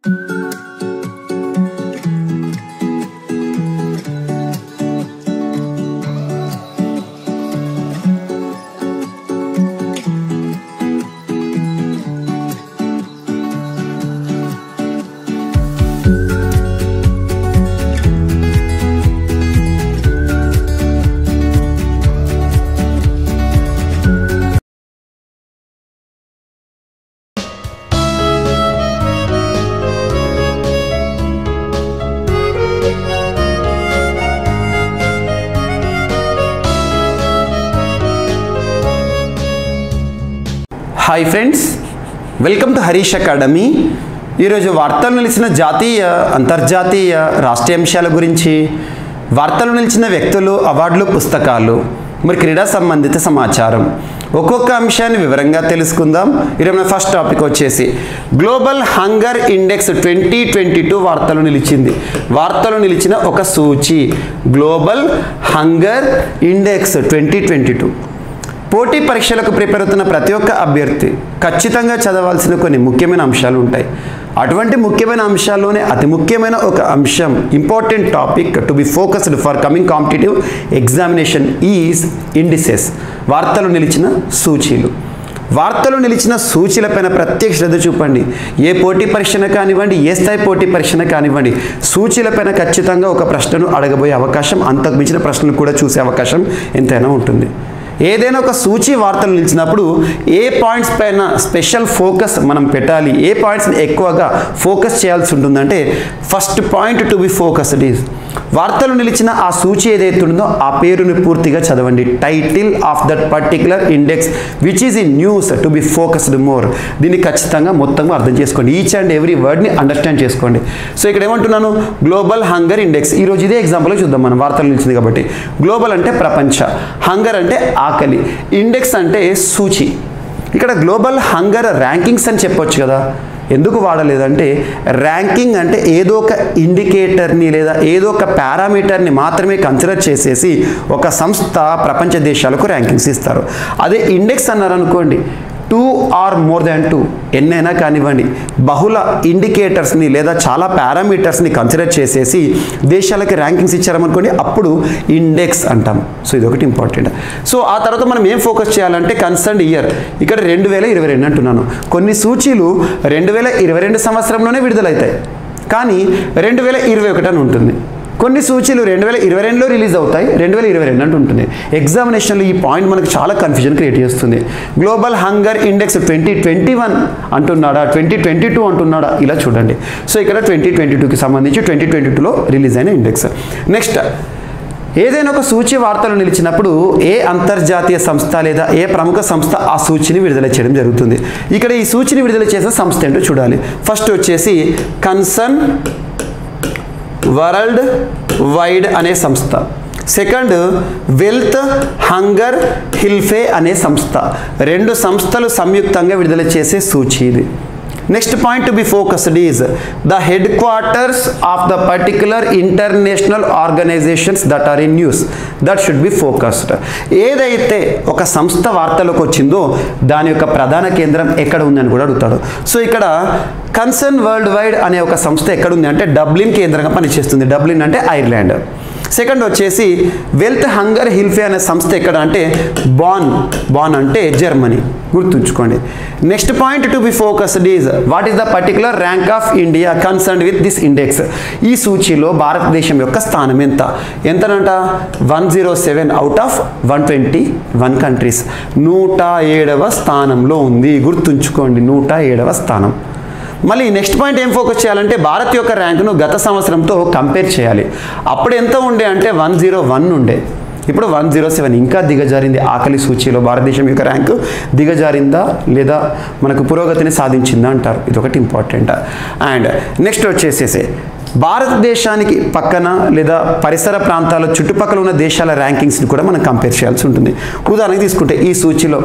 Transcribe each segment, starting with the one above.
hi friends welcome to Harish academy ఈరోజు వార్తలు నిలిచిన జాతీయ అంతర్జాతీయ రాష్ట్రీయ అంశాల గురించి వార్తలు నిలిచిన వ్యక్తులు అవార్డులు పుస్తకాలు మరి క్రీడా సంబంధిత సమాచారం ఒక్కొక్క అంశాన్ని వివరంగా తెలుసుకుందాం ఈరోజు మన ఫస్ట్ టాపిక్ వచ్చేసి global hunger index twenty twenty two వార్తలు నిలిచింది వార్తలు నిలిచిన ఒక సూచి global hunger index twenty twenty two పోటీ పరీక్షలకు ప్రిపేర్ అవుతున్న ప్రతి ఒక్క అభ్యర్థి ఖచ్చితంగా చదవాల్సిన కొన్ని ముఖ్యమైన అంశాలు ఉంటాయి అటువంటి ముఖ్యమైన అంశాల్లోనే అతి ముఖ్యమైన ఒక అంశం important topic to be focused for coming competitive examination is indices వార్తలు నిలిచిన సూచీలు వార్తలు నిలిచిన సూచీలపైన ప్రత్యేక శ్రద్ధ చూపండి ఏ పోటీ పరీక్షన కానివ్వండి ఏ స్థాయి పోటీ పరీక్షన కానివ్వండి సూచీలపైన ఖచ్చితంగా ఒక ప్రశ్నను అడగబోయే అవకాశం అంతకు మించిన ప్రశ్నలు కూడా చూసే అవకాశం ఎంతైనా ఉంటుంది ఏదైనా ఒక సూచి వార్తలు నిలిచినప్పుడు ఏ పాయింట్స్ పైన స్పెషల్ ఫోకస్ మనం పెట్టాలి ఏ పాయింట్స్ని ఎక్కువగా ఫోకస్ చేయాల్సి ఉంటుందంటే first point to be focused is వార్తలు నిలిచిన ఆ సూచి ఏదైతే ఉంటుందో ఆ పేరుని పూర్తిగా చదవండి title of that particular index which is in news to be focused more దీన్ని ఖచ్చితంగా మొత్తంగా అర్థం చేసుకోండి ఈచ్ అండ్ ఎవ్రీ వర్డ్ని అండర్స్టాండ్ చేసుకోండి సో ఇక్కడ ఏమంటున్నాను గ్లోబల్ హంగర్ ఇండెక్స్ ఈరోజు ఇదే ఎగ్జాంపుల్ చూద్దాం మనం వార్తలు నిలిచింది కాబట్టి గ్లోబల్ అంటే ప్రపంచ హంగర్ అంటే ఆకలి ఇండెక్స్ అంటే సూచి ఇక్కడ గ్లోబల్ హంగర్ ర్యాంకింగ్స్ అని చెప్పొచ్చు కదా ఎందుకు వాడలేదంటే ర్యాంకింగ్ అంటే ఏదో ఒక ఇండికేటర్ని లేదా ఏదో ఒక పారామీటర్ని మాత్రమే కన్సిడర్ చేసేసి ఒక సంస్థ ప్రపంచ దేశాలకు ర్యాంకింగ్స్ ఇస్తారు అదే ఇండెక్స్ అన్నారు అనుకోండి two or more than two ఎన్నైనా కానివ్వండి బహుళ ఇండికేటర్స్ని లేదా చాలా పారామీటర్స్ని కన్సిడర్ చేసేసి దేశాలకి ర్యాంకింగ్స్ ఇచ్చారనుకోండి అప్పుడు ఇండెక్స్ అంటాం సో ఇది ఒకటి ఇంపార్టెంట్ సో ఆ తర్వాత మనం ఏం ఫోకస్ చేయాలంటే కన్సర్న్ ఇయర్ ఇక్కడ రెండు వేల ఇరవై రెండు అంటున్నాను కొన్ని సూచీలు రెండు వేల ఇరవై రెండు సంవత్సరంలోనే విడుదలవుతాయి కానీ రెండు వేల ఇరవై ఒకటి అని ఉంటుంది కొన్ని సూచీలు రెండు వేల ఇరవై రెండులో రిలీజ్ అవుతాయి రెండు వేల ఇరవై రెండు అంటూ ఉంటుంది ఎగ్జామినేషన్లో ఈ పాయింట్ మనకు చాలా కన్ఫ్యూజన్ క్రియేట్ చేస్తుంది global hunger index twenty twenty one అంటున్నాడా ట్వంటీ ట్వంటీ టూ అంటున్నాడా ఇలా చూడండి సో ఇక్కడ ట్వంటీ ట్వంటీ టూకి సంబంధించి ట్వంటీ ట్వంటీ టూలో రిలీజ్ అయిన ఇండెక్స్ నెక్స్ట్ ఏదైనా ఒక సూచి వార్తలు నిలిచినప్పుడు ఏ అంతర్జాతీయ సంస్థ లేదా ఏ ప్రముఖ సంస్థ ఆ సూచిని విడుదల చేయడం జరుగుతుంది ఇక్కడ ఈ సూచిని విడుదల చేసిన సంస్థ ఏంటో చూడాలి ఫస్ట్ వచ్చేసి కన్సర్న్ వరల్డ్ వైడ్ అనే సంస్థ సెకండ్ వెల్త్ హంగర్ హిల్ఫే అనే సంస్థ రెండు సంస్థలు సంయుక్తంగా విడుదల చేసే సూచి ఇది next point to be focused is the headquarters of the particular international organisations that are in news that should be focused ఏదైతే ఒక సంస్థ వార్తలకు వచ్చిందో దాని యొక్క ప్రధాన కేంద్రం ఎక్కడ ఉందని కూడా అడుగుతాడు సో ఇక్కడ కన్సర్న్ వరల్డ్ వైడ్ అనే ఒక సంస్థ ఎక్కడ ఉంది అంటే డబ్లిన్ కేంద్రంగా పనిచేస్తుంది డబ్లిన్ అంటే ఐర్లాండ్ సెకండ్ వచ్చేసి వెల్త్ హంగర్ హిల్ఫే అనే సంస్థ ఎక్కడ అంటే బాన్ బాన్ అంటే జర్మనీ గుర్తుంచుకోండి next point to be focused is what is the particular rank of India concern with this index ఈ సూచీలో భారతదేశం యొక్క స్థానం ఎంత ఎంతనంట one zero seven out of one twenty one countries నూట ఏడవ స్థానంలో ఉంది గుర్తుంచుకోండి నూట ఏడవ స్థానం మళ్ళీ నెక్స్ట్ పాయింట్ ఏం ఫోకస్ చేయాలంటే భారత్ యొక్క ర్యాంకును గత సంవత్సరంతో కంపేర్ చేయాలి అప్పుడు ఎంత ఉండే అంటే వన్ జీరో వన్ ఉండే ఇప్పుడు వన్ జీరో సెవెన్ ఇంకా దిగజారింది ఆకలి సూచీలో భారతదేశం యొక్క ర్యాంకు దిగజారిందా లేదా మనకు పురోగతిని సాధించిందా అంటారు ఇది ఒకటి ఇంపార్టెంట్ అండ్ నెక్స్ట్ వచ్చేసేసి భారతదేశానికి పక్కన లేదా పరిసర ప్రాంతాల చుట్టుపక్కల ఉన్న దేశాల ర్యాంకింగ్స్ని కూడా మనం కంపేర్ చేయాల్సి ఉంటుంది ఉదాహరణకి తీసుకుంటే ఈ సూచీలో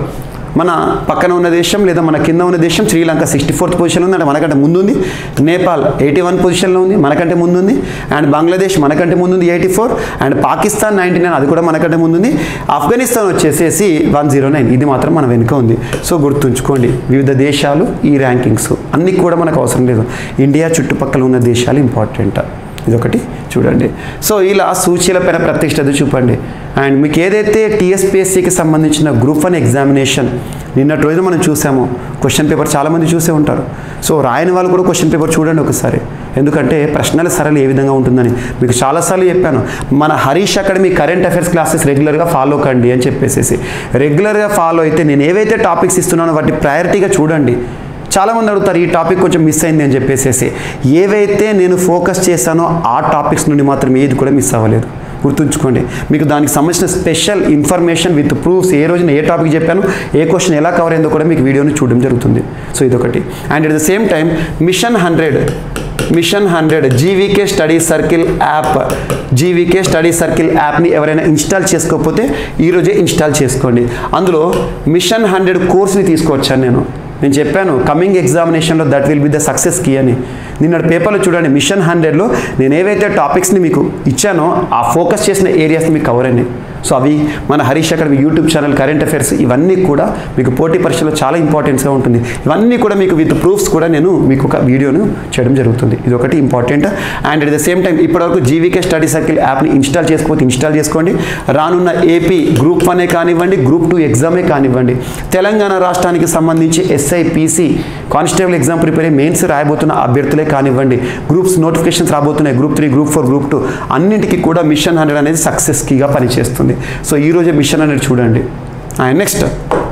మన పక్కన ఉన్న దేశం లేదా మన కింద ఉన్న దేశం శ్రీలంక సిక్స్టీ ఫోర్త్ పొజిషన్ ఉంది అంటే మనకంటే ముందుంది నేపాల్ ఎయిటీ వన్ పొజిషన్లో ఉంది మనకంటే ముందుంది అండ్ బంగ్లాదేశ్ మనకంటే ముందుంది eighty four and Pakistan ninety nine అది కూడా మనకంటే ముందుంది ఆఫ్ఘనిస్తాన్ వచ్చేసేసి వన్ జీరో నైన్ ఇది మాత్రం మన వెనుక ఉంది సో గుర్తుంచుకోండి వివిధ దేశాలు ఈ ర్యాంకింగ్స్ అన్నీ కూడా మనకు అవసరం లేదు ఇండియా చుట్టుపక్కల ఉన్న దేశాలు ఇంపార్టెంట్ ఇదొకటి చూడండి సో ఇలా సూచీల పైన ప్రతిష్టత చూపండి అండ్ మీకు ఏదైతే టీఎస్పిఎస్సికి సంబంధించిన గ్రూప్ వన్ ఎగ్జామినేషన్ నిన్నటి రోజు మనం చూసాము క్వశ్చన్ పేపర్ చాలామంది చూసే ఉంటారు సో రాయని వాళ్ళు కూడా క్వశ్చన్ పేపర్ చూడండి ఒకసారి ఎందుకంటే ప్రశ్నల సరళి ఏ విధంగా ఉంటుందని మీకు చాలాసార్లు చెప్పాను మన Harish academy current affairs classes రెగ్యులర్గా ఫాలో కండి అని చెప్పేసి రెగ్యులర్గా ఫాలో అయితే నేను ఏవైతే టాపిక్స్ ఇస్తున్నానో వాటి ప్రయారిటీగా చూడండి చాలామంది అడుగుతారు ఈ టాపిక్ కొంచెం మిస్ అయింది అని చెప్పేసి ఏవైతే నేను ఫోకస్ చేశానో ఆ టాపిక్స్ నుండి మాత్రం ఏది కూడా మిస్ అవ్వలేదు గుర్తుంచుకోండి మీకు దానికి సంబంధించిన స్పెషల్ ఇన్ఫర్మేషన్ విత్ ప్రూఫ్స్ ఏ రోజున ఏ టాపిక్ చెప్పాను ఏ క్వశ్చన్ ఎలా కవర్ అయిందో కూడా మీకు వీడియోని చూడడం జరుగుతుంది సో ఇదొకటి and at the same time mission hundred mission hundred GVK study circle app GVK study circle యాప్ని ఎవరైనా ఇన్స్టాల్ చేసుకోకపోతే ఈరోజే ఇన్స్టాల్ చేసుకోండి అందులో మిషన్ హండ్రెడ్ కోర్స్ని తీసుకొచ్చాను నేను నేను చెప్పాను కమింగ్ ఎగ్జామినేషన్లో that will be the success key అని నిన్న పేపర్లో చూడండి మిషన్ హండ్రెడ్లో నేను ఏవైతే టాపిక్స్ని మీకు ఇచ్చానో ఆ ఫోకస్ చేసిన ఏరియాస్ని మీకు కవర్ అయినాయి సో అవి మన Harish academy YouTube channel current affairs ఇవన్నీ కూడా మీకు పోటీ పరీక్షలో చాలా ఇంపార్టెన్స్గా ఉంటుంది ఇవన్నీ కూడా మీకు విత్ ప్రూఫ్స్ కూడా నేను మీకు ఒక వీడియోను చేయడం జరుగుతుంది ఇది ఒకటి important and at the same time ఇప్పటివరకు జీవీకే స్టడీ సర్కిల్ యాప్ని ఇన్స్టాల్ చేసుకోవచ్చు ఇన్స్టాల్ చేసుకోండి రానున్న ఏపీ గ్రూప్ వనే కానివ్వండి గ్రూప్ టూ ఎగ్జామే కానివ్వండి తెలంగాణ రాష్ట్రానికి సంబంధించి SI PC constable exam prepare అయ్యి మెయిన్స్ రాయబోతున్న అభ్యర్థులే కానివ్వండి గ్రూప్స్ నోటిఫికేషన్స్ రాబోతున్నాయి group three group four group two అన్నింటికి కూడా మిషన్ హండ్రెడ్ అనేది సక్సెస్ కీగా పనిచేస్తుంది సో ఈరోజే మిషన్ హండ్రెడ్ చూడండి అండ్ నెక్స్ట్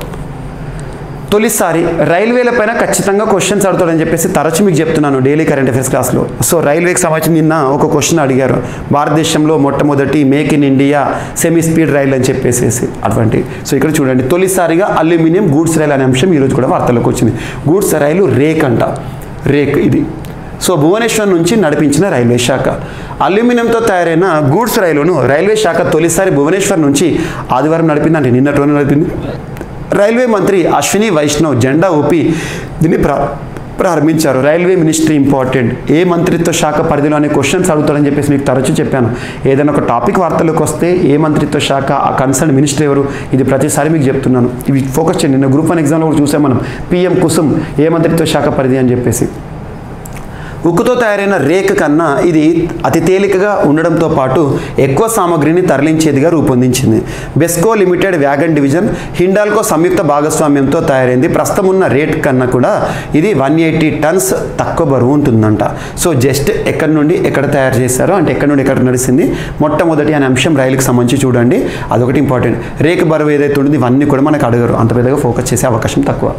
తొలిసారి రైల్వేల పైన ఖచ్చితంగా క్వశ్చన్స్ అడుగుతాడని చెప్పేసి తరచు మీకు చెప్తున్నాను డైలీ కరెంట్ అఫైర్స్ క్లాస్లో సో రైల్వేకి సంబంధించి నిన్న ఒక క్వశ్చన్ అడిగారు భారతదేశంలో మొట్టమొదటి make in India semi speed rail అని చెప్పేసి అటువంటి సో ఇక్కడ చూడండి తొలిసారిగా అల్యూమినియం గూడ్స్ రైల్ అనే అంశం ఈరోజు కూడా వార్తల్లోకి వచ్చింది గూడ్స్ రైలు రేక్ అంట రేక్ ఇది సో భువనేశ్వర్ నుంచి నడిపించిన రైల్వే శాఖ అల్యూమినియంతో తయారైన గూడ్స్ రైలును రైల్వే శాఖ తొలిసారి భువనేశ్వర్ నుంచి ఆదివారం నడిపింది అంటే నిన్నటి రోజు నడిపింది రైల్వే మంత్రి అశ్విని వైష్ణవ్ జెండా ఊపి దీన్ని ప్రా ప్రారంభించారు రైల్వే మినిస్ట్రీ ఇంపార్టెంట్ ఏ మంత్రిత్వ శాఖ పరిధిలో అనే క్వశ్చన్స్ అడుగుతారని చెప్పేసి మీకు తరచూ చెప్పాను ఏదైనా ఒక టాపిక్ వార్తలకు వస్తే ఏ మంత్రిత్వ శాఖ ఆ కన్సర్న్ మినిస్టర్ ఎవరు ఇది ప్రతిసారి మీకు చెప్తున్నాను ఇవి ఫోకస్ చేయండి నిన్న గ్రూప్ వన్ ఎగ్జామ్లో కూడా చూసాం మనం పిఎం కుసుమ్ ఏ మంత్రిత్వ శాఖ పరిధి అని చెప్పేసి ఉక్కుతో తయారైన రేక్ కన్నా ఇది అతి తేలికగా ఉండడంతో పాటు ఎక్కువ సామగ్రిని తరలించేదిగా రూపొందించింది BESCO limited wagon division Hindalco సంయుక్త భాగస్వామ్యంతో తయారైంది ప్రస్తుతం ఉన్న రేట్ కన్నా కూడా ఇది వన్ ఎయిటీ టన్స్ తక్కువ బరువు ఉంటుందంట సో జస్ట్ ఎక్కడి నుండి ఎక్కడ తయారు చేశారో అంటే ఎక్కడి నుండి ఎక్కడ నడిచింది మొట్టమొదటి అనే అంశం రైలుకి సంబంధించి చూడండి అదొకటి ఇంపార్టెంట్ రేక్ బరువు ఏదైతే ఉంటుందో ఇవన్నీ కూడా మనకు అడగరు అంత పెద్దగా ఫోకస్ చేసే అవకాశం తక్కువ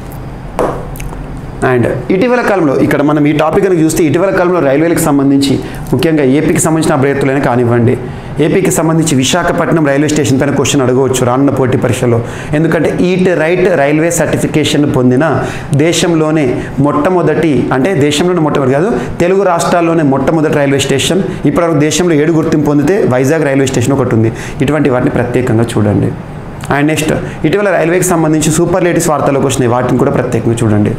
అండ్ ఇటీవల కాలంలో ఇక్కడ మనం ఈ టాపిక్ కనుక చూస్తే ఇటీవల కాలంలో రైల్వేలకు సంబంధించి ముఖ్యంగా ఏపీకి సంబంధించిన అభ్యర్థులైనా కానివ్వండి ఏపీకి సంబంధించి విశాఖపట్నం రైల్వే స్టేషన్ పైన క్వశ్చన్ అడగవచ్చు రానున్న పోటీ పరీక్షలో ఎందుకంటే ఈట్ రైట్ రైల్వే సర్టిఫికేషన్ పొందిన దేశంలోనే మొట్టమొదటి అంటే దేశంలోనే మొట్టమొదటి కాదు తెలుగు రాష్ట్రాల్లోనే మొట్టమొదటి రైల్వే స్టేషన్ ఇప్పటివరకు దేశంలో ఏడు గుర్తింపు పొందితే వైజాగ్ రైల్వే స్టేషన్ ఒకటి ఉంది ఇటువంటి వాటిని ప్రత్యేకంగా చూడండి అండ్ నెక్స్ట్ ఇటీవల రైల్వేకి సంబంధించి సూపర్ లేటెస్ట్ వార్తలకు వచ్చినాయి వాటిని కూడా ప్రత్యేకంగా చూడండి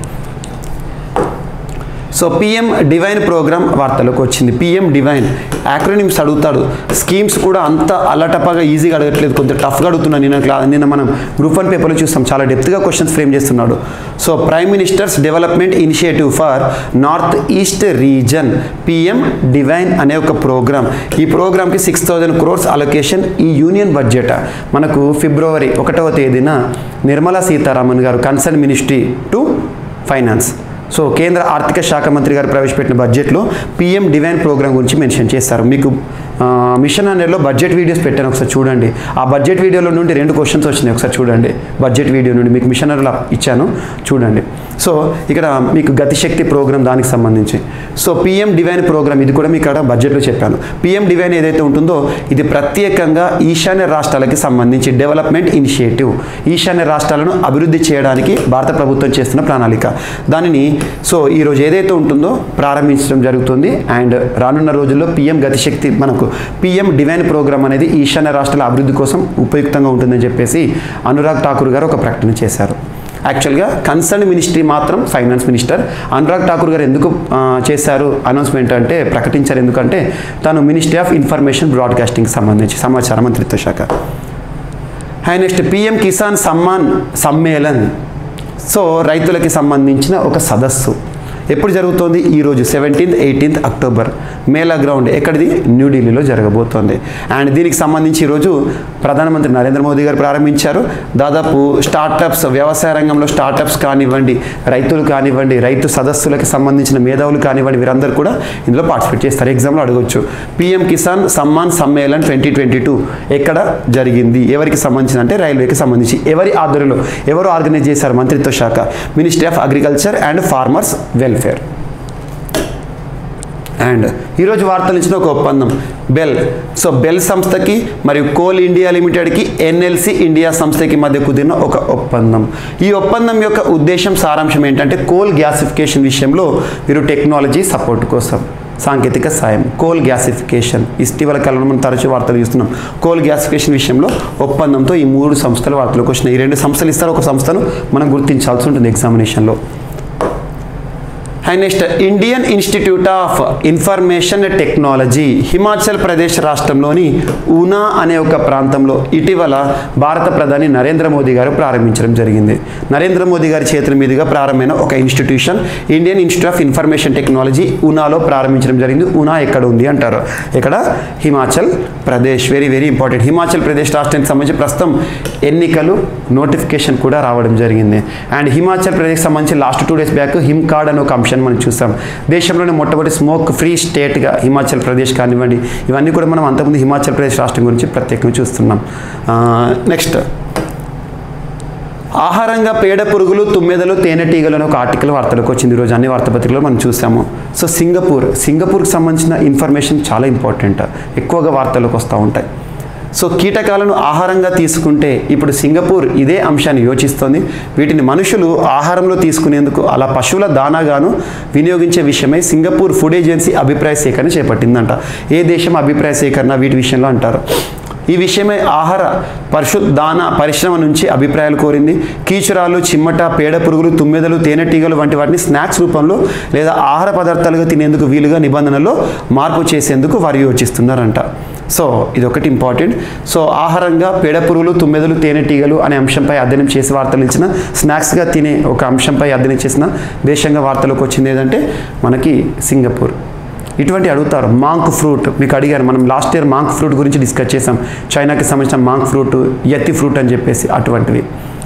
సో పిఎం డివైన్ ప్రోగ్రామ్ వార్తలకు వచ్చింది పిఎం డివైన్ యాక్రోనిమ్స్ అడుగుతాడు స్కీమ్స్ కూడా అంత అల్లటప్పగా ఈజీగా అడగట్లేదు కొంచెం టఫ్గా అడుగుతున్నాను నిన్న క్లా నిన్న మనం గ్రూప్ వన్ పేపర్లో చూస్తాం చాలా డెప్త్గా క్వశ్చన్స్ ఫ్రేమ్ చేస్తున్నాడు so prime ministers development initiative for north east region PM DevINE అనే ఒక ప్రోగ్రామ్ ఈ ప్రోగ్రామ్కి సిక్స్ థౌజండ్ క్రోర్స్ అలొకేషన్ ఈ యూనియన్ బడ్జెట్ మనకు ఫిబ్రవరి ఒకటవ తేదీన నిర్మలా సీతారామన్ గారు concern ministry to finance so కేంద్ర ఆర్థిక శాఖ మంత్రి గారు ప్రవేశపెట్టిన బడ్జెట్లో పిఎం డివైన్ ప్రోగ్రామ్ గురించి మెన్షన్ చేస్తారు మీకు ఆ, మిషన్ హండ్రెడ్లో బడ్జెట్ వీడియోస్ పెట్టాను ఒకసారి చూడండి ఆ బడ్జెట్ వీడియోలో నుండి రెండు క్వశ్చన్స్ వచ్చినాయి ఒకసారి చూడండి బడ్జెట్ వీడియో నుండి మీకు మిషన్ హండ్రెడ్లో ఇచ్చాను చూడండి సో ఇక్కడ మీకు గతిశక్తి ప్రోగ్రామ్ దానికి సంబంధించి సో పిఎం డివైన్ ప్రోగ్రామ్ ఇది కూడా మీకు ఇక్కడ బడ్జెట్లో చెప్పాను పిఎం డివైన్ ఏదైతే ఉంటుందో ఇది ప్రత్యేకంగా ఈశాన్య రాష్ట్రాలకి సంబంధించి డెవలప్మెంట్ ఇనిషియేటివ్ ఈశాన్య రాష్ట్రాలను అభివృద్ధి చేయడానికి భారత ప్రభుత్వం చేస్తున్న ప్రణాళిక దానిని సో ఈరోజు ఏదైతే ఉంటుందో ప్రారంభించడం జరుగుతుంది అండ్ రానున్న రోజుల్లో పిఎం గతిశక్తి మనకు పిఎం డివైన్ ప్రోగ్రామ్ అనేది ఈశాన్య రాష్ట్రాల అభివృద్ధి కోసం ఉపయుక్తంగా ఉంటుందని చెప్పేసి అనురాగ్ ఠాకూర్ గారు ఒక ప్రకటన చేశారు యాక్చువల్గా కన్సర్న్ మినిస్ట్రీ మాత్రం ఫైనాన్స్ మినిస్టర్ అనురాగ్ ఠాకూర్ గారు ఎందుకు ఆ, చేశారు అనౌన్స్మెంట్ అంటే ప్రకటించారు ఎందుకంటే తాను మినిస్ట్రీ ఆఫ్ ఇన్ఫర్మేషన్ బ్రాడ్కాస్టింగ్ సంబంధించి సమాచార మంత్రిత్వ శాఖ and next PM Kisan Samman Sammelan so రైతులకి సంబంధించిన ఒక సదస్సు ఎప్పుడు జరుగుతోంది ఈరోజు seventeenth eighteenth October Mela ground ఎక్కడిది న్యూఢిల్లీలో జరగబోతోంది అండ్ దీనికి సంబంధించి ఈరోజు ప్రధానమంత్రి నరేంద్ర మోదీ గారు ప్రారంభించారు దాదాపు స్టార్టప్స్ వ్యవసాయ రంగంలో స్టార్టప్స్ కానివ్వండి రైతులు కానివ్వండి రైతు సదస్సులకి సంబంధించిన మేధావులు కానివ్వండి వీరందరూ కూడా ఇందులో పార్టిసిపేట్ చేస్తారు ఎగ్జామ్లో అడగొచ్చు PM Kisan Samman Sammelan twenty twenty two ఎక్కడ జరిగింది ఎవరికి సంబంధించిన అంటే రైల్వేకి సంబంధించి ఎవరి ఆధ్వర్యంలో ఎవరు ఆర్గనైజ్ చేశారు మంత్రిత్వ శాఖ ministry of agriculture and farmers welfare and ఈరోజు వార్తలు ఇచ్చిన ఒక ఒప్పందం బెల్ సో బెల్ సంస్థకి మరియు కోల్ ఇండియా లిమిటెడ్కి ఎన్ఎల్సి ఇండియా సంస్థకి మధ్య కుదిరిన ఒక ఒప్పందం ఈ ఒప్పందం యొక్క ఉద్దేశం సారాంశం ఏంటంటే కోల్ గ్యాసిఫికేషన్ విషయంలో వీరు టెక్నాలజీ సపోర్ట్ కోసం సాంకేతిక సాయం కోల్ గ్యాసిఫికేషన్ ఇటీవల కాలంలో మనం తరచూ వార్తలు చూస్తున్నాం కోల్ గ్యాసిఫికేషన్ విషయంలో ఒప్పందంతో ఈ మూడు సంస్థలు వార్తలకు వచ్చినాయి ఈ రెండు సంస్థలు ఇస్తారు ఒక సంస్థను మనం గుర్తించాల్సి ఉంటుంది ఎగ్జామినేషన్లో and next Indian Institute of Information Technology Himachal Pradesh రాష్ట్రంలోని ఉనా అనే ఒక ప్రాంతంలో ఇటీవల భారత ప్రధాని నరేంద్ర మోదీ గారు ప్రారంభించడం జరిగింది నరేంద్ర మోదీ గారి చేతుల మీదుగా ప్రారంభమైన ఒక institution Indian Institute of Information Technology ఉనాలో ప్రారంభించడం జరిగింది ఉనా ఎక్కడ ఉంది అంటారు ఇక్కడ Himachal Pradesh very very important Himachal Pradesh రాష్ట్రానికి సంబంధించి ప్రస్తుతం ఎన్నికలు నోటిఫికేషన్ కూడా రావడం జరిగింది అండ్ హిమాచల్ ప్రదేశ్ సంబంధించి last two days back Him card అనే ఒక అంశాన్ని మనం చూసాం దేశంలోనే మొట్టమొదటి స్మోక్ ఫ్రీ స్టేట్గా హిమాచల్ ప్రదేశ్ కానివ్వండి ఇవన్నీ కూడా మనం అంతకుముందు హిమాచల్ ప్రదేశ్ రాష్ట్రం గురించి ప్రత్యేకంగా చూస్తున్నాం నెక్స్ట్ ఆహారంగా పేడ పురుగులు తుమ్మెదలు తేనెటీగలు అనే ఒక ఆర్టికల్ వార్తలకు వచ్చింది ఈరోజు అన్ని వార్తాపత్రికలో మనం చూసాము సో సింగపూర్ సింగపూర్కి సంబంధించిన ఇన్ఫర్మేషన్ చాలా ఇంపార్టెంట్ ఎక్కువగా వార్తలకు వస్తూ ఉంటాయి సో కీటకాలను ఆహారంగా తీసుకుంటే ఇప్పుడు సింగపూర్ ఇదే అంశాన్ని యోచిస్తోంది వీటిని మనుషులు ఆహారంలో తీసుకునేందుకు అలా పశువుల దానాగాను వినియోగించే విషయమై సింగపూర్ ఫుడ్ ఏజెన్సీ అభిప్రాయ సేకరణ చేపట్టిందంట ఏ దేశం అభిప్రాయ సేకరణ వీటి విషయంలో అంటారు ఈ విషయమై ఆహార పరిశుద్ధాన పరిశ్రమ నుంచి అభిప్రాయాలు కోరింది కీచురాలు చిమ్మట పేడ పురుగులు తుమ్మెదలు తేనెటీగలు వంటి వాటిని స్నాక్స్ రూపంలో లేదా ఆహార పదార్థాలుగా తినేందుకు వీలుగా నిబంధనలో మార్పు చేసేందుకు వారు యోచిస్తున్నారంట సో ఇది ఒకటి ఇంపార్టెంట్ సో ఆహారంగా పేడ పురుగులు తుమ్మెదలు తేనెటీగలు అనే అంశంపై అధ్యయనం చేసి వార్తలు ఇచ్చిన స్నాక్స్గా తినే ఒక అంశంపై అధ్యయనం చేసిన దేశంగా వార్తలకు వచ్చింది ఏదంటే మనకి సింగపూర్ ఇటువంటి అడుగుతారు మాంక్ ఫ్రూట్ మీకు అడిగారు మనం లాస్ట్ ఇయర్ మాంక్ ఫ్రూట్ గురించి డిస్కస్ చేసాం చైనాకి సంబంధించిన మాంక్ ఫ్రూట్ యత్తి ఫ్రూట్ అని చెప్పేసి అటువంటివి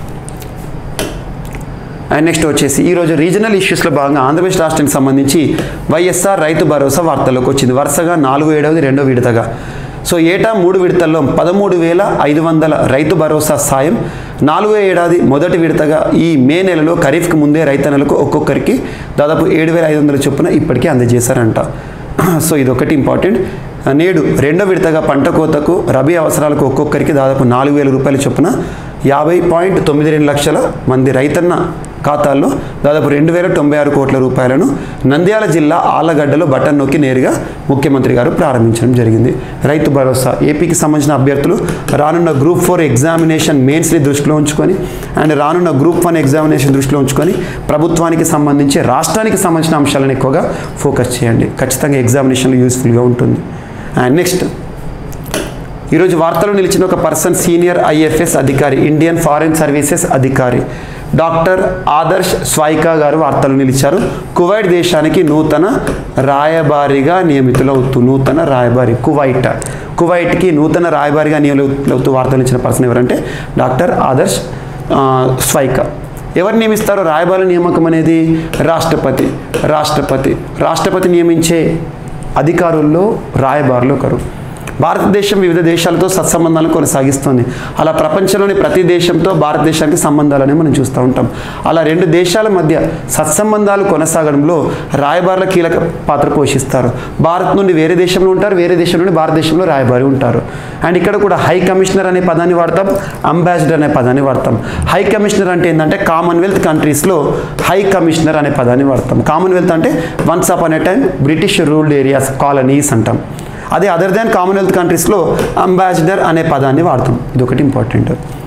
అండ్ నెక్స్ట్ వచ్చేసి ఈరోజు రీజనల్ ఇష్యూస్లో భాగంగా ఆంధ్రప్రదేశ్ రాష్ట్రానికి సంబంధించి వైఎస్ఆర్ రైతు భరోసా వార్తల్లోకి వచ్చింది వరుసగా నాలుగు ఏడవది రెండో విడతగా సో ఏటా మూడు విడతల్లో పదమూడు వేల ఐదు వందల రైతు భరోసా సాయం నాలుగో ఏడాది మొదటి విడతగా ఈ మే నెలలో ఖరీఫ్కి ముందే రైతన్నలకు ఒక్కొక్కరికి దాదాపు ఏడు వేల ఐదు వందల చొప్పున ఇప్పటికే అందజేశారంట సో ఇది ఒకటి ఇంపార్టెంట్ నేడు రెండో విడతగా పంట కోతకు రబీ అవసరాలకు ఒక్కొక్కరికి దాదాపు నాలుగు వేల రూపాయల చొప్పున యాభై పాయింట్ తొమ్మిది రెండు లక్షల మంది రైతన్న ఖాతాల్లో దాదాపు రెండు వేల తొంభై ఆరు కోట్ల రూపాయలను నంద్యాల జిల్లా ఆలగడ్డలో బటన్ నొక్కి నేరుగా ముఖ్యమంత్రి గారు ప్రారంభించడం జరిగింది రైతు భరోసా ఏపీకి సంబంధించిన అభ్యర్థులు రానున్న గ్రూప్ ఫోర్ ఎగ్జామినేషన్ మెయిన్స్ని దృష్టిలో ఉంచుకొని అండ్ రానున్న గ్రూప్ వన్ ఎగ్జామినేషన్ దృష్టిలో ఉంచుకొని ప్రభుత్వానికి సంబంధించి రాష్ట్రానికి సంబంధించిన అంశాలను ఎక్కువగా ఫోకస్ చేయండి ఖచ్చితంగా ఎగ్జామినేషన్లో యూస్ఫుల్గా ఉంటుంది అండ్ నెక్స్ట్ ఈరోజు వార్తలో నిలిచిన ఒక పర్సన్ సీనియర్ ఐఎఫ్ఎస్ అధికారి ఇండియన్ ఫారిన్ సర్వీసెస్ అధికారి డాక్టర్ ఆదర్శ్ స్వైకా గారు వార్తలు నిలిచారు కువైట్ దేశానికి నూతన రాయబారిగా నియమితులవుతూ నూతన రాయబారి కువైట్ కువైట్కి నూతన రాయబారిగా నియమితులవుతూ వార్తలు ఇచ్చిన పర్సన్ ఎవరంటే డాక్టర్ ఆదర్శ్ ఆ, స్వైకా ఎవరు నియమిస్తారో రాయబారి నియామకం అనేది రాష్ట్రపతి రాష్ట్రపతి రాష్ట్రపతి నియమించే అధికారుల్లో రాయబారులు ఒకరు భారతదేశం వివిధ దేశాలతో సత్సంబంధాలను కొనసాగిస్తుంది అలా ప్రపంచంలోని ప్రతి దేశంతో భారతదేశానికి సంబంధాలని మనం చూస్తూ ఉంటాం అలా రెండు దేశాల మధ్య సత్సంబంధాలు కొనసాగడంలో రాయబారుల కీలక పాత్ర పోషిస్తారు భారత్ నుండి వేరే దేశంలో ఉంటారు వేరే దేశం నుండి భారతదేశంలో రాయబారి ఉంటారు అండ్ ఇక్కడ కూడా హై కమిషనర్ అనే పదాన్ని వాడతాం అంబాసిడర్ అనే పదాన్ని వాడతాం హై కమిషనర్ అంటే ఏంటంటే కామన్వెల్త్ కంట్రీస్లో హై కమిషనర్ అనే పదాన్ని వాడతాం కామన్వెల్త్ అంటే వన్స్ అప్ అనే time British ruled areas colonies అంటాం అదే అదర్ దాన్ కామన్వెల్త్ కంట్రీస్లో అంబాసిడర్ అనే పదాన్ని వాడుతాం ఇది ఒకటి important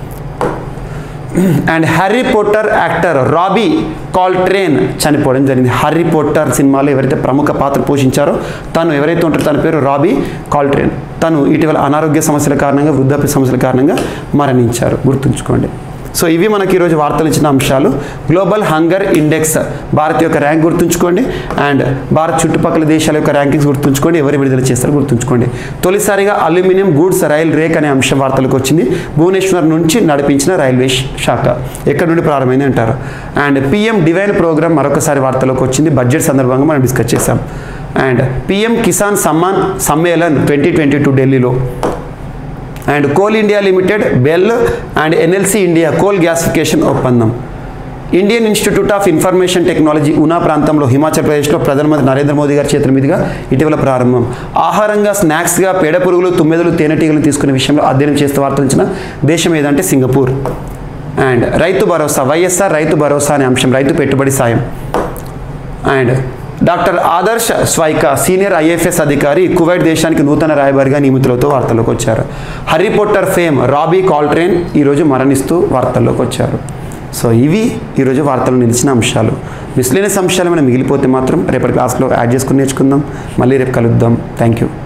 and Harry Potter actor Robbie Coltrane చనిపోవడం జరిగింది హ్యారీ పోటర్ సినిమాలో ఎవరైతే ప్రముఖ పాత్ర పోషించారో తను ఎవరైతే ఉంటారో తన పేరు రాబీ కాల్ట్రేన్ తను ఇటీవల అనారోగ్య సమస్యల కారణంగా వృద్ధాప్య సమస్యల కారణంగా మరణించారు గుర్తుంచుకోండి సో ఇవి మనకి ఈరోజు వార్తలు ఇచ్చిన అంశాలు గ్లోబల్ హంగర్ ఇండెక్స్ భారత్ యొక్క ర్యాంక్ గుర్తుంచుకోండి అండ్ భారత్ చుట్టుపక్కల దేశాల యొక్క ర్యాంకింగ్స్ గుర్తుంచుకోండి ఎవరు విడుదల చేస్తారో గుర్తుంచుకోండి తొలిసారిగా అల్యూమినియం గూడ్స్ రైల్ రేక్ అనే అంశం వార్తలకు వచ్చింది భువనేశ్వర్ నుంచి నడిపించిన రైల్వే శాఖ ఎక్కడి నుండి ప్రారంభమైంది అంటారు అండ్ పిఎం డివైన్ ప్రోగ్రామ్ మరొకసారి వార్తలోకి వచ్చింది బడ్జెట్ సందర్భంగా మనం డిస్కస్ చేసాం and PM Kisan Samman Sammelan twenty twenty two ఢిల్లీలో and Coal India limited BHEL and NLC India coal gasification ఒప్పందం Indian Institute of Information Technology Una ప్రాంతంలో హిమాచల్ ప్రదేశ్లో ప్రధానమంత్రి నరేంద్ర మోదీ గారి చేతుల మీదుగా ఇటీవల ప్రారంభం ఆహారంగా స్నాక్స్గా పేడ పురుగులు తుమ్మెదలు తేనెటీగలను తీసుకునే విషయంలో అధ్యయనం చేస్తూ వార్తలించిన దేశం ఏదంటే సింగపూర్ అండ్ రైతు భరోసా వైఎస్ఆర్ రైతు భరోసా అనే అంశం రైతు పెట్టుబడి సాయం and doctor Adarsh Swaika senior IFS అధికారి కువైట్ దేశానికి నూతన రాయబారిగా నియమితులతో వార్తల్లోకి వచ్చారు Harry Potter fame Robbie Coltrane ఈరోజు మరణిస్తూ వార్తల్లోకి వచ్చారు సో ఇవి ఈరోజు వార్తలు నిలిచిన అంశాలు మిస్లేనియస్ అంశాలు ఏమైనా మిగిలిపోతే మాత్రం రేపటి క్లాస్లో యాడ్ చేసుకుని నేర్చుకుందాం మళ్ళీ రేపు కలుద్దాం థ్యాంక్ యూ